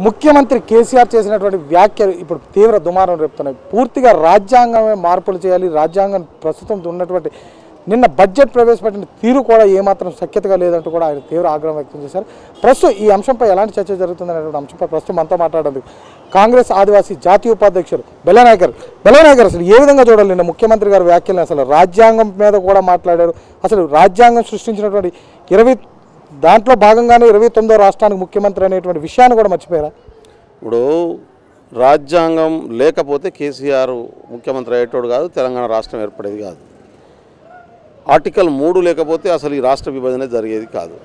ముఖ్యమంత్రి కేసీఆర్ చేసినటువంటి వ్యాఖ్యలు ఇప్పుడు తీవ్ర దుమారం రేపుతున్నాయి పూర్తిగా రాజ్యాంగమే మార్పులు చేయాలి రాజ్యాంగం ప్రస్తుతం ఉన్నటువంటి నిన్న బడ్జెట్ ప్రవేశపెట్టిన తీరు కూడా ఏమాత్రం సఖ్యతగా లేదంటూ కూడా ఆయన తీవ్ర ఆగ్రహం వ్యక్తం చేశారు ప్రస్తుతం ఈ అంశంపై ఎలాంటి చర్చ జరుగుతుందనేటువంటి అంశంపై ప్రస్తుతం మనతో మాట్లాడేందుకు కాంగ్రెస్ ఆదివాసీ జాతీయ ఉపాధ్యక్షుడు బెల్లనాయకర్ బెల్లనాయకర్ అసలు ఏ విధంగా చూడాలి నిన్న ముఖ్యమంత్రి గారి వ్యాఖ్యలను అసలు రాజ్యాంగం మీద కూడా మాట్లాడారు అసలు రాజ్యాంగం సృష్టించినటువంటి ఇరవై దాంట్లో భాగంగానే ఇరవై తొమ్మిదో రాష్ట్రానికి ముఖ్యమంత్రి అనేటువంటి విషయాన్ని కూడా మర్చిపోయారా ఇప్పుడు రాజ్యాంగం లేకపోతే కేసీఆర్ ముఖ్యమంత్రి అయ్యేటోడు కాదు తెలంగాణ రాష్ట్రం ఏర్పడేది కాదు ఆర్టికల్ మూడు లేకపోతే అసలు ఈ రాష్ట్ర విభజన జరిగేది కాదు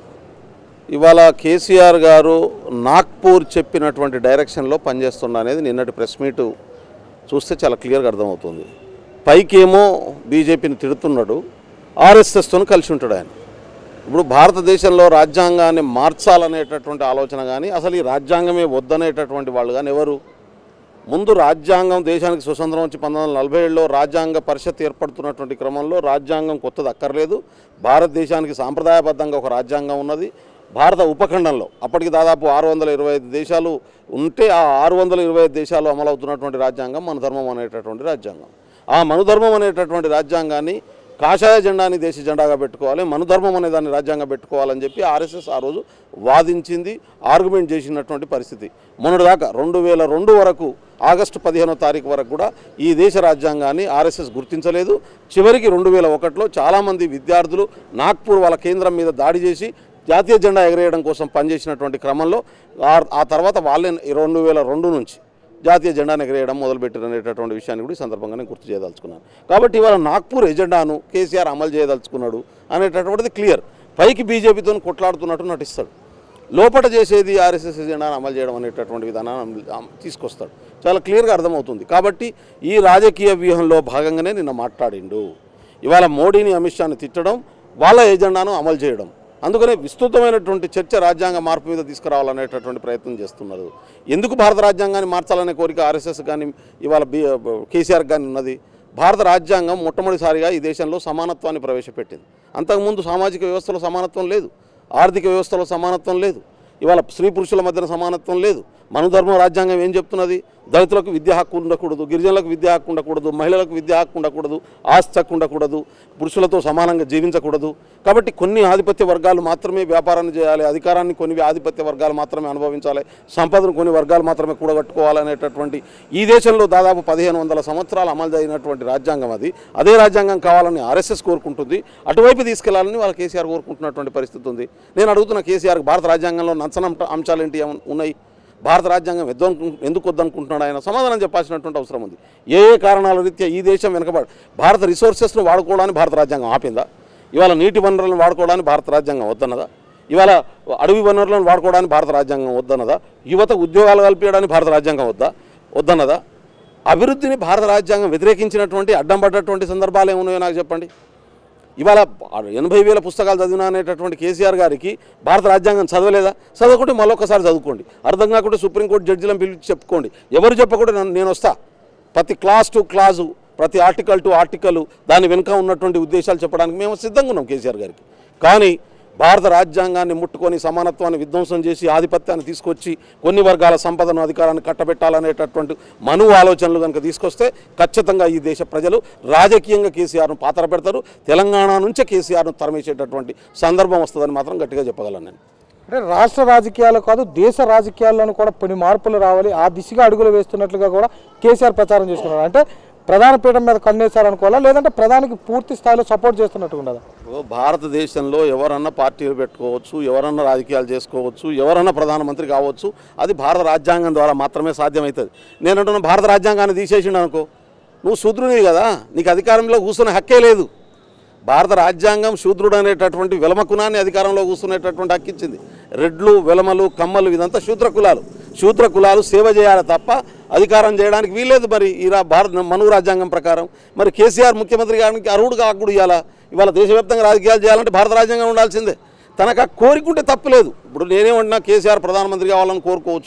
ఇవాళ కేసీఆర్ గారు నాగ్పూర్ చెప్పినటువంటి డైరెక్షన్లో పనిచేస్తున్నా అనేది నిన్నటి ప్రెస్ మీటు చూస్తే చాలా క్లియర్గా అర్థమవుతుంది పైకేమో బీజేపీని తిడుతున్నాడు ఆర్ఎస్ఎస్తో కలిసి ఉంటాడు ఆయన ఇప్పుడు భారతదేశంలో రాజ్యాంగాన్ని మార్చాలనేటటువంటి ఆలోచన కానీ అసలు ఈ రాజ్యాంగమే వద్దనేటటువంటి వాళ్ళు కానీ ఎవరు ముందు రాజ్యాంగం దేశానికి స్వతంత్రం వచ్చి పంతొమ్మిది వందల నలభై ఏడులో రాజ్యాంగ పరిషత్ ఏర్పడుతున్నటువంటి క్రమంలో రాజ్యాంగం కొత్తది అక్కర్లేదు భారతదేశానికి సాంప్రదాయబద్ధంగా ఒక రాజ్యాంగం ఉన్నది భారత ఉపఖండంలో అప్పటికి దాదాపు ఆరు వందల ఇరవై ఐదు దేశాలు ఉంటే ఆ ఆరు వందల ఇరవై ఐదు దేశాలు అమలవుతున్నటువంటి రాజ్యాంగం మన ధర్మం అనేటటువంటి రాజ్యాంగం ఆ మనుధర్మం అనేటటువంటి రాజ్యాంగాన్ని కాషాయ జెండాని దేశ జెండాగా పెట్టుకోవాలి మనుధర్మం అనే దాన్ని రాజ్యాంగం పెట్టుకోవాలని చెప్పి ఆర్ఎస్ఎస్ ఆ రోజు వాదించింది ఆర్గ్యుమెంట్ చేసినటువంటి పరిస్థితి మొన్నటిదాకా రెండు వేల రెండు వరకు ఆగస్టు పదిహేనో తారీఖు వరకు కూడా ఈ దేశ రాజ్యాంగాన్ని ఆర్ఎస్ఎస్ గుర్తించలేదు చివరికి రెండు వేల ఒకటిలో చాలామంది విద్యార్థులు నాగ్పూర్ వాళ్ళ కేంద్రం మీద దాడి చేసి జాతీయ జెండా ఎగరేయడం కోసం పనిచేసినటువంటి క్రమంలో ఆ- ఆ తర్వాత వాళ్ళే రెండు వేల రెండు నుంచి జాతీయ జెండాను ఎగరేయడం మొదలుపెట్టారు అనేటటువంటి విషయాన్ని కూడా ఈ సందర్భంగా నేను గుర్తు చేయదలుచుకున్నాను కాబట్టి ఇవాళ నాగ్పూర్ ఎజెండాను కేసీఆర్ అమలు చేయదలుచుకున్నాడు అనేటటువంటిది క్లియర్ పైకి బీజేపీతో కొట్లాడుతున్నట్టు నటిస్తాడు లోపల చేసేది ఆర్ఎస్ఎస్ ఎజెండాను అమలు చేయడం అనేటటువంటి విధానాన్ని అమలు- అమ- తీసుకొస్తాడు చాలా క్లియర్గా అర్థమవుతుంది కాబట్టి ఈ రాజకీయ వ్యూహంలో భాగంగానే నిన్న మాట్లాడిండు ఇవాళ మోడీని అమిత్ షాని తిట్టడం వాళ్ళ ఎజెండాను అమలు చేయడం అందుకనే విస్తృతమైనటువంటి చర్చ రాజ్యాంగ మార్పు మీద తీసుకురావాలనేటటువంటి ప్రయత్నం చేస్తున్నారు ఎందుకు భారత రాజ్యాంగాన్ని మార్చాలనే కోరిక ఆర్ఎస్ఎస్ కానీ ఇవాళ బి కేసీఆర్ కానీ ఉన్నది భారత రాజ్యాంగం మొట్టమొదటిసారిగా ఈ దేశంలో సమానత్వాన్ని ప్రవేశపెట్టింది అంతకుముందు సామాజిక వ్యవస్థలో సమానత్వం లేదు ఆర్థిక వ్యవస్థలో సమానత్వం లేదు ఇవాళ స్త్రీ పురుషుల మధ్యన సమానత్వం లేదు మనుధర్మ రాజ్యాంగం ఏం చెప్తున్నది దళితులకు విద్యా హక్కు ఉండకూడదు గిరిజనులకు విద్యా హక్కు ఉండకూడదు మహిళలకు విద్యా హక్కు ఉండకూడదు ఆస్తి హక్కు ఉండకూడదు పురుషులతో సమానంగా జీవించకూడదు కాబట్టి కొన్ని ఆధిపత్య వర్గాలు మాత్రమే వ్యాపారాన్ని చేయాలి అధికారాన్ని కొన్ని ఆధిపత్య వర్గాలు మాత్రమే అనుభవించాలి సంపదను కొన్ని వర్గాలు మాత్రమే కూడగట్టుకోవాలనేటటువంటి ఈ దేశంలో దాదాపు పదిహేను వందల సంవత్సరాలు అమలు అయినటువంటి రాజ్యాంగం అది అదే రాజ్యాంగం కావాలని ఆర్ఎస్ఎస్ కోరుకుంటుంది అటువైపు తీసుకెళ్లాలని వాళ్ళ కేసీఆర్ కోరుకుంటున్నటువంటి పరిస్థితి ఉంది నేను అడుగుతున్న కేసీఆర్ భారత రాజ్యాంగంలో నచ్చని అంశ- అంశాలు ఏంటి ఏమన్నా ఉన్నాయి భారత రాజ్యాంగం ఎద్దు ఎందుకు వద్దనుకుంటున్నాడు ఆయన సమాధానం చెప్పాల్సినటువంటి అవసరం ఉంది ఏ ఏ కారణాల రీత్యా ఈ దేశం వెనకబడి భారత రిసోర్సెస్ను వాడుకోవడానికి భారత రాజ్యాంగం ఆపిందా ఇవాళ నీటి వనరులను వాడుకోవడానికి భారత రాజ్యాంగం వద్దన్నదా ఇవాళ అడవి వనరులను వాడుకోవడానికి భారత రాజ్యాంగం వద్దన్నదా యువత ఉద్యోగాలు కల్పించడానికి భారత రాజ్యాంగం వద్దా వద్దన్నదా అభివృద్ధిని భారత రాజ్యాంగం వ్యతిరేకించినటువంటి అడ్డం పడ్డటువంటి సందర్భాలు ఏమున్నాయో నాకు చెప్పండి ఇవాళ ఎనభై వేల పుస్తకాలు చదివినా అనేటటువంటి కేసీఆర్ గారికి భారత రాజ్యాంగం చదవలేదా చదవకుంటే మళ్ళొకసారి చదువుకోండి అర్థం కాకుంటే సుప్రీంకోర్టు జడ్జిలను పిలిచి చెప్పుకోండి ఎవరు చెప్పకుండా నన్ను- నేను వస్తా ప్రతి క్లాస్ టు క్లాసు ప్రతి ఆర్టికల్ టు ఆర్టికల్ దాని వెనుక ఉన్నటువంటి ఉద్దేశాలు చెప్పడానికి మేము సిద్ధంగా ఉన్నాం కేసీఆర్ గారికి కానీ భారత రాజ్యాంగాన్ని ముట్టుకొని సమానత్వాన్ని విధ్వంసం చేసి ఆధిపత్యాన్ని తీసుకొచ్చి కొన్ని వర్గాల సంపదను అధికారాన్ని కట్టబెట్టాలనేటటువంటి మను ఆలోచనలు కనుక తీసుకొస్తే ఖచ్చితంగా ఈ దేశ ప్రజలు రాజకీయంగా కేసీఆర్ను పాత్ర పెడతారు తెలంగాణ నుంచే కేసీఆర్ను తరిమేసేటటువంటి సందర్భం వస్తుందని మాత్రం గట్టిగా చెప్పగలను నేను అంటే రాష్ట్ర రాజకీయాలు కాదు దేశ రాజకీయాల్లోనూ కూడా కొన్ని మార్పులు రావాలి ఆ దిశగా అడుగులు వేస్తున్నట్లుగా కూడా కేసీఆర్ ప్రచారం చేసుకున్నారు అంటే ప్రధాన పీఠం మీద కన్నేశారనుకోవాలా లేదంటే ప్రధానికి పూర్తి స్థాయిలో సపోర్ట్ చేస్తున్నట్టు ఉండదా ఇప్పుడు భారతదేశంలో ఎవరన్నా పార్టీలు పెట్టుకోవచ్చు ఎవరన్నా రాజకీయాలు చేసుకోవచ్చు ఎవరన్నా ప్రధానమంత్రి కావచ్చు అది భారత రాజ్యాంగం ద్వారా మాత్రమే సాధ్యమవుతుంది నేను అంటున్న భారత రాజ్యాంగాన్ని తీసేసిండు అనుకో నువ్వు శూద్రునివి కదా నీకు అధికారంలో కూర్చునే హక్కే లేదు భారత రాజ్యాంగం శూద్రుడు అనేటటువంటి వెలమ కులాన్ని అధికారంలో కూర్చునేటటువంటి హక్కు ఇచ్చింది రెడ్లు వెలమలు కమ్మలు ఇదంతా శూద్ర కులాలు శూద్ర కులాలు సేవ చేయాలి తప్ప అధికారం చేయడానికి వీల్లేదు మరి ఈ రా భారత మను రాజ్యాంగం ప్రకారం మరి కేసీఆర్ ముఖ్యమంత్రి గారికి అర్హుడు కాకుడు ఇవ్వాలా ఇవాళ దేశవ్యాప్తంగా రాజకీయాలు చేయాలంటే భారత రాజ్యాంగం ఉండాల్సిందే తనకు ఆ కోరికుంటే తప్పులేదు ఇప్పుడు నేనేమంటున్నా కేసీఆర్ ప్రధానమంత్రి కావాలని కోరుకోవచ్చు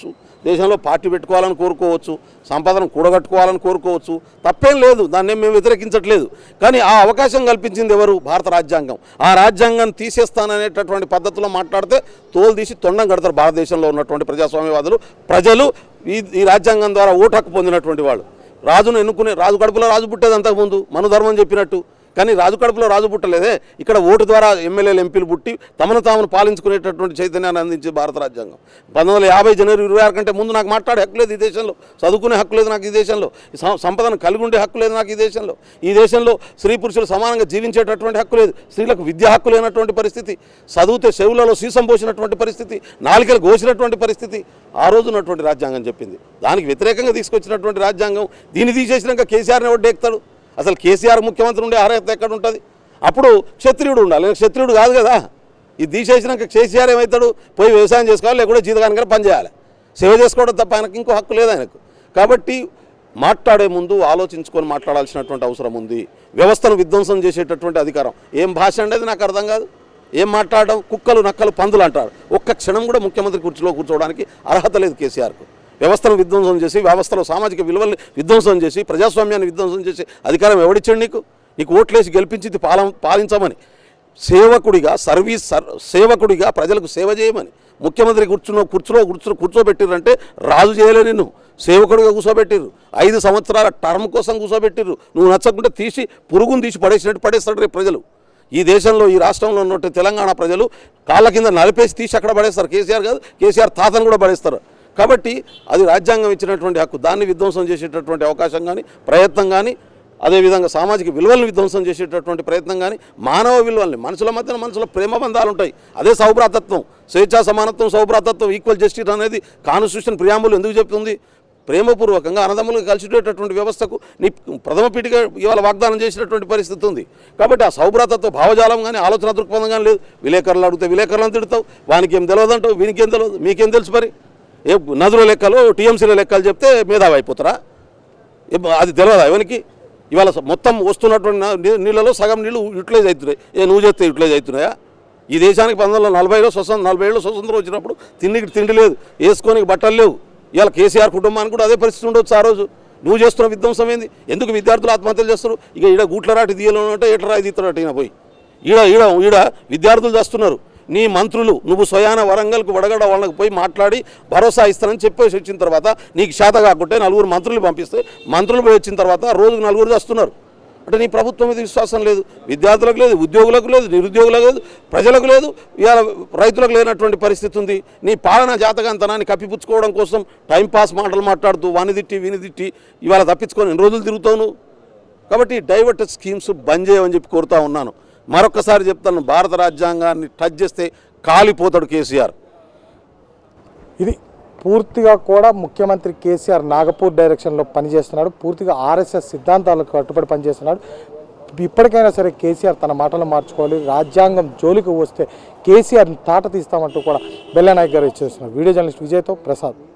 దేశంలో పార్టీ పెట్టుకోవాలని కోరుకోవచ్చు సంపాదన కూడగట్టుకోవాలని కోరుకోవచ్చు తప్పేం లేదు దాన్ని ఏం మేము వ్యతిరేకించట్లేదు కానీ ఆ అవకాశం కల్పించింది ఎవరు భారత రాజ్యాంగం ఆ రాజ్యాంగాన్ని తీసేస్తాననేటటువంటి పద్ధతిలో మాట్లాడితే తోలు తీసి తొండం కడతారు భారతదేశంలో ఉన్నటువంటి ప్రజాస్వామ్యవాదులు ప్రజలు ఈ ఈ రాజ్యాంగం ద్వారా ఓటు హక్కు పొందినటువంటి వాళ్ళు రాజును ఎన్నుకునే రాజు కడుపులో రాజు పుట్టేది అంతకుముందు మనుధర్మం చెప్పినట్టు కానీ రాజు కడుపులో రాజు పుట్టలేదే ఇక్కడ ఓటు ద్వారా ఎమ్మెల్యేలు ఎంపీలు పుట్టి తమను తామును పాలించుకునేటటువంటి చైతన్యాన్ని అందించే భారత రాజ్యాంగం పంతొమ్మిది వందల యాభై జనవరి ఇరవై ఆరు కంటే ముందు నాకు మాట్లాడే హక్కు లేదు ఈ దేశంలో చదువుకునే హక్కు లేదు నాకు ఈ దేశంలో సం- సంపదను కలిగి ఉండే హక్కు లేదు నాకు ఈ దేశంలో ఈ దేశంలో స్త్రీ పురుషులు సమానంగా జీవించేటటువంటి హక్కు లేదు స్త్రీలకు విద్యా హక్కు లేనటువంటి పరిస్థితి చదివితే చెవులలో సీసం పోసినటువంటి పరిస్థితి నాలికలు కోసినటువంటి పరిస్థితి ఆ రోజు ఉన్నటువంటి రాజ్యాంగం చెప్పింది దానికి వ్యతిరేకంగా తీసుకొచ్చినటువంటి రాజ్యాంగం దీన్ని తీసేసినాక కేసీఆర్ని ఎవడు ఎక్కుతాడు అసలు కేసీఆర్ ముఖ్యమంత్రి ఉండే అర్హత ఎక్కడ ఉంటుంది అప్పుడు క్షత్రియుడు ఉండాలి నేను క్షత్రియుడు కాదు కదా ఇది తీసేసినాక కేసీఆర్ ఏమవుతాడు పోయి వ్యవసాయం చేసుకోవాలి లేకుంటే జీతగానికైనా పని చేయాలి సేవ చేసుకోవడం తప్ప ఆయనకి ఇంకో హక్కు లేదు ఆయనకు కాబట్టి మాట్లాడే ముందు ఆలోచించుకొని మాట్లాడాల్సినటువంటి అవసరం ఉంది వ్యవస్థను విధ్వంసం చేసేటటువంటి అధికారం ఏం భాష అనేది నాకు అర్థం కాదు ఏం మాట్లాడడం కుక్కలు నక్కలు పందులు అంటారు ఒక్క క్షణం కూడా ముఖ్యమంత్రి కుర్చీలో కూర్చోవడానికి అర్హత లేదు కేసీఆర్కు వ్యవస్థను విధ్వంసం చేసి వ్యవస్థలో సామాజిక విలువల్ని విధ్వంసం చేసి ప్రజాస్వామ్యాన్ని విధ్వంసం చేసి అధికారం ఎవడిచ్చాడు నీకు నీకు ఓట్లేసి గెలిపించింది పాలం పాలించమని సేవకుడిగా సర్వీస్ సర్ సేవకుడిగా ప్రజలకు సేవ చేయమని ముఖ్యమంత్రి కూర్చున్న కూర్చులో కూర్చో కూర్చోబెట్టిర్రంటే రాజు చేయలే నిన్ను సేవకుడిగా కూర్చోబెట్టిర్రు ఐదు సంవత్సరాల టర్మ్ కోసం కూర్చోబెట్టిర్రు నువ్వు నచ్చకుంటే తీసి పురుగును తీసి పడేసినట్టు పడేస్తాడు రేపు ప్రజలు ఈ దేశంలో ఈ రాష్ట్రంలో ఉన్నట్టు తెలంగాణ ప్రజలు కాళ్ళ కింద నలిపేసి తీసి అక్కడ పడేస్తారు కేసీఆర్ కాదు కేసీఆర్ తాతను కూడా పడేస్తారు కాబట్టి అది రాజ్యాంగం ఇచ్చినటువంటి హక్కు దాన్ని విధ్వంసం చేసేటటువంటి అవకాశం కానీ ప్రయత్నం కానీ అదేవిధంగా సామాజిక విలువలను విధ్వంసం చేసేటటువంటి ప్రయత్నం కానీ మానవ విలువల్ని మనుషుల మధ్యన మనుషుల ప్రేమ బంధాలు ఉంటాయి అదే సౌభ్రాతత్వం స్వేచ్ఛా సమానత్వం సౌభ్రాతత్వం ఈక్వల్ జస్టిస్ అనేది కాన్స్టిట్యూషన్ ప్రియాంబుల్ ఎందుకు చెప్తుంది ప్రేమపూర్వకంగా అన్నదమ్ములుగా కలిసిపోయేటటువంటి వ్యవస్థకు నీ ప్రథమ పీఠిగా ఇవాళ వాగ్దానం చేసినటువంటి పరిస్థితి ఉంది కాబట్టి ఆ సౌభ్రాతత్వ భావజాలం కానీ ఆలోచన దృక్పథం కానీ లేదు విలేకరులు అడిగితే విలేకరులను తిడతావు వానికి ఏం తెలియదు అంటావు వీనికి ఏం తెలియదు మీకేం తెలుసు మరి ఏ నదుల లెక్కలు టీఎంసీల లెక్కలు చెప్తే మేధావి అయిపోతారా ఏ- అది తెలియదా ఎవరికి ఇవాళ స- మొత్తం వస్తున్నటువంటి నా- నీ- నీళ్ళలో సగం నీళ్ళు యూటిలైజ్ అవుతున్నాయి ఏ నువ్వు చేస్తే యూటిలైజ్ అవుతున్నాయా ఈ దేశానికి పంతొమ్మిది వందల నలభైలో స్వతంత్ర నలభై ఏళ్ళు స్వతంత్రం వచ్చినప్పుడు తిండికి తిండి లేదు వేసుకోనికి బట్టలు లేవు ఇవాళ కేసీఆర్ కుటుంబానికి కూడా అదే పరిస్థితి ఉండొచ్చు ఆ రోజు నువ్వు చేస్తున్న విధ్వంసం ఏంది ఎందుకు విద్యార్థులు ఆత్మహత్యలు చేస్తారు ఇక ఈడ గూట్లరాటి తీయలో ఉంటే ఎట్లరాయి తీస్తారట ఈయన పోయి ఈడ ఈడ ఈడ విద్యార్థులు చేస్తున్నారు నీ మంత్రులు నువ్వు స్వయాన వరంగల్కు వడగడ వాళ్ళకి పోయి మాట్లాడి భరోసా ఇస్తానని చెప్పేసి వచ్చిన తర్వాత నీకు శాత కాకుంటే నలుగురు మంత్రులు పంపిస్తే మంత్రులు పోయి వచ్చిన తర్వాత రోజుకు నలుగురు చేస్తున్నారు అంటే నీ ప్రభుత్వం మీద విశ్వాసం లేదు విద్యార్థులకు లేదు ఉద్యోగులకు లేదు నిరుద్యోగులకు లేదు ప్రజలకు లేదు ఇవాళ రైతులకు లేనటువంటి పరిస్థితి ఉంది నీ పాలన జాతకంతనాన్ని కప్పిపుచ్చుకోవడం కోసం టైంపాస్ మాటలు మాట్లాడుతూ వాని తిట్టి వీని తిట్టి ఇవాళ తప్పించుకొని ఎన్ని రోజులు తిరుగుతావు నువ్వు కాబట్టి డైవర్ట్ స్కీమ్స్ బంద్ చేయమని చెప్పి కోరుతా ఉన్నాను మరొకసారి చెప్తాను భారత రాజ్యాంగాన్ని టచ్ చేస్తే కాలిపోతాడు కేసీఆర్ ఇది పూర్తిగా కూడా ముఖ్యమంత్రి కేసీఆర్ నాగపూర్ డైరెక్షన్లో పనిచేస్తున్నాడు పూర్తిగా ఆర్ఎస్ఎస్ సిద్ధాంతాలకు కట్టుబడి పనిచేస్తున్నాడు ఇప్పటికైనా సరే కేసీఆర్ తన మాటలు మార్చుకోవాలి రాజ్యాంగం జోలికి వస్తే కేసీఆర్ని తాట తీస్తామంటూ కూడా బెల్లనాయక్ గారు ఇచ్చేస్తున్నారు వీడియో జర్నలిస్ట్ విజయ్తో ప్రసాద్